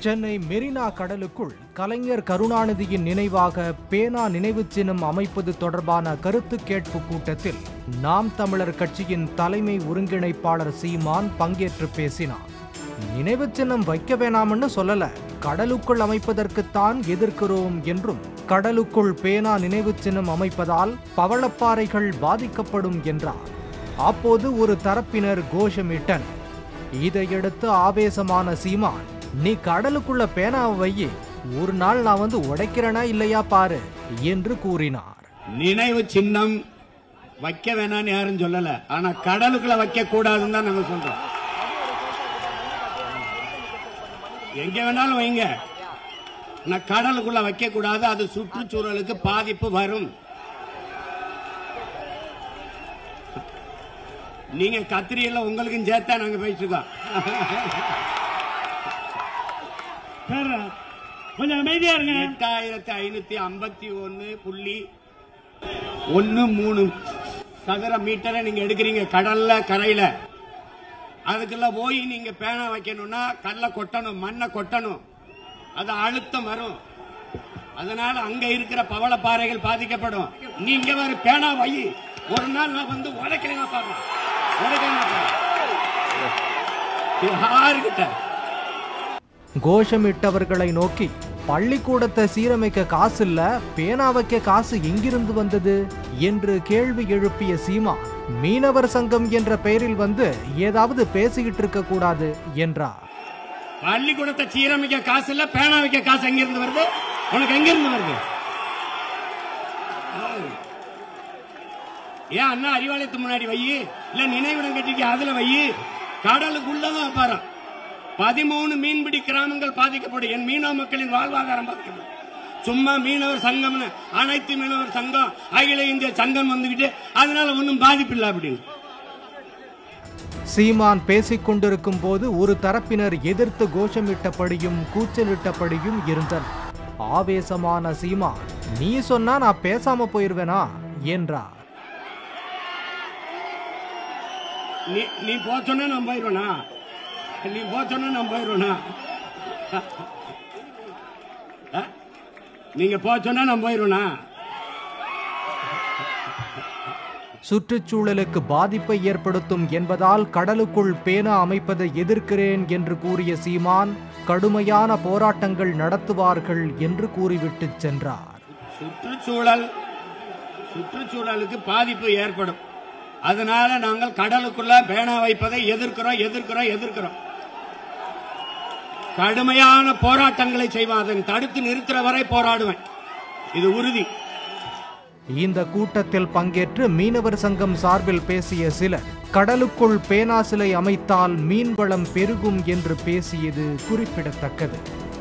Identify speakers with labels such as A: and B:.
A: சென்னை மெரினா கடலுக்குள் கலைஞர் கருணாநிதியின் நினைவாக பேனா நினைவுச் சின்னம் அமைப்பது தொடர்பான கருத்து கேட்பு கூட்டத்தில் நாம் தமிழர் கட்சியின் தலைமை ஒருங்கிணைப்பாளர் சீமான் பங்கேற்று பேசினார் நினைவுச் சின்னம் வைக்க வேணாம்னு சொல்லல கடலுக்குள் அமைப்பதற்குத்தான் எதிர்க்கிறோம் என்றும் கடலுக்குள் பேனா நினைவுச் சின்னம் அமைப்பதால் பவளப்பாறைகள் பாதிக்கப்படும் என்றார் அப்போது ஒரு தரப்பினர் கோஷமிட்டனர் இதையடுத்து ஆவேசமான சீமான் நீ கடலுக்குள்ள பேனாவை வையி ஒரு நாள் நான் வந்து உடைக்கிறேனா இல்லையா பாரு என்று கூறினார்
B: நினைவு சின்னம் வைக்க வேணாம்னு யாரும் சொல்லல ஆனா கடலுக்குள்ள வைக்க கூடாதுன்னு தான் நாங்க சொல்றோம் எங்க வேணாலும் வைங்க ஆனா கடலுக்குள்ள வைக்க கூடாது அது சுற்றுச்சூழலுக்கு பாதிப்பு வரும் நீங்க கத்திரியில உங்களுக்கும் சேர்த்தா நாங்க பேசிட்டு இருக்கோம்
C: சார் கொஞ்சம் அமைதியா இருங்க
B: எட்டாயிரத்தி ஐநூத்தி ஐம்பத்தி ஒன்னு புள்ளி ஒன்னு மூணு சதுர மீட்டரை நீங்க எடுக்கிறீங்க கடல்ல கரையில அதுக்குள்ள போய் நீங்க பேனா வைக்கணும்னா கல்ல கொட்டணும் மண்ணை கொட்டணும் அது அழுத்தம் வரும் அதனால அங்க இருக்கிற பவளப்பாறைகள் பாதிக்கப்படும் நீங்க வேற பேனா வை ஒரு நாள் நான் வந்து உடைக்கிறேங்க பாருங்க உடைக்கிறேங்க யாருக்கிட்ட
A: கோஷமிட்டவர்களை நோக்கி பள்ளிக்கூடத்தை சீரமைக்க காசு இல்ல பேனா வைக்க காசு எங்கிருந்து வந்தது என்று கேள்வி எழுப்பிய சீமா மீனவர் சங்கம் என்ற பெயரில் வந்து ஏதாவது பேசிக்கிட்டு இருக்க கூடாது என்றார்
B: பள்ளிக்கூடத்தை சீரமைக்க காசு இல்ல பேனா வைக்க காசு எங்க இருந்து வருது உனக்கு எங்க இருந்து வருது ஏன் அண்ணா அறிவாலயத்து முன்னாடி வை இல்ல நினைவிடம் கட்டிக்கு அதுல வை கடலுக்குள்ளதான் வைப்பாரு பதிமூணு மீன்பிடி கிராமங்கள் பாதிக்கப்படும் என் மீனவ மக்களின் வாழ்வாதாரம் பாதிக்கப்படும் சும்மா மீனவர் சங்கம்னு அனைத்து மீனவர் சங்கம் அகில இந்திய சங்கம் வந்துகிட்டு அதனால ஒன்றும் பாதிப்பு இல்லை அப்படின்னு
A: சீமான் பேசிக் கொண்டிருக்கும் போது ஒரு தரப்பினர் எதிர்த்து கோஷமிட்டபடியும் கூச்சலிட்டபடியும் இருந்தனர் ஆவேசமான சீமான் நீ சொன்னா நான் பேசாம போயிருவேனா என்றார்
B: நீ நீ போ சொன்னா நான் போயிடுவேனா நீ போ சொன்னா நான் போயிடுவேனா அஹ்? நீங்க போ சொன்னா நான் போயிடுவேனா
A: சுற்றுச்சூழலுக்கு பாதிப்பை ஏற்படுத்தும் என்பதால் கடலுக்குள் பேனா அமைப்பதை எதிர்க்கிறேன் என்று கூறிய சீமான் கடுமையான போராட்டங்கள் நடத்துவார்கள் என்று கூறிவிட்டு சென்றார்
B: சுற்றுச்சூழல் சுற்றுச்சூழலுக்கு பாதிப்பு ஏற்படும் அதனால நாங்கள் கடலுக்குள்ள பேனா வைப்பதை எதிர்க்கிறோம் எதிர்க்கிறோம் எதிர்க்கிறோம் கடுமையான போராட்டங்களை செய்வேன் அதை தடுத்து நிறுத்துற வரை போராடுவேன் இது உறுதி
A: இந்த கூட்டத்தில் பங்கேற்று மீனவர் சங்கம் சார்பில் பேசிய சிலர் கடலுக்குள் பேனா சிலை அமைத்தால் மீன்வளம் பெருகும் என்று பேசியது குறிப்பிடத்தக்கது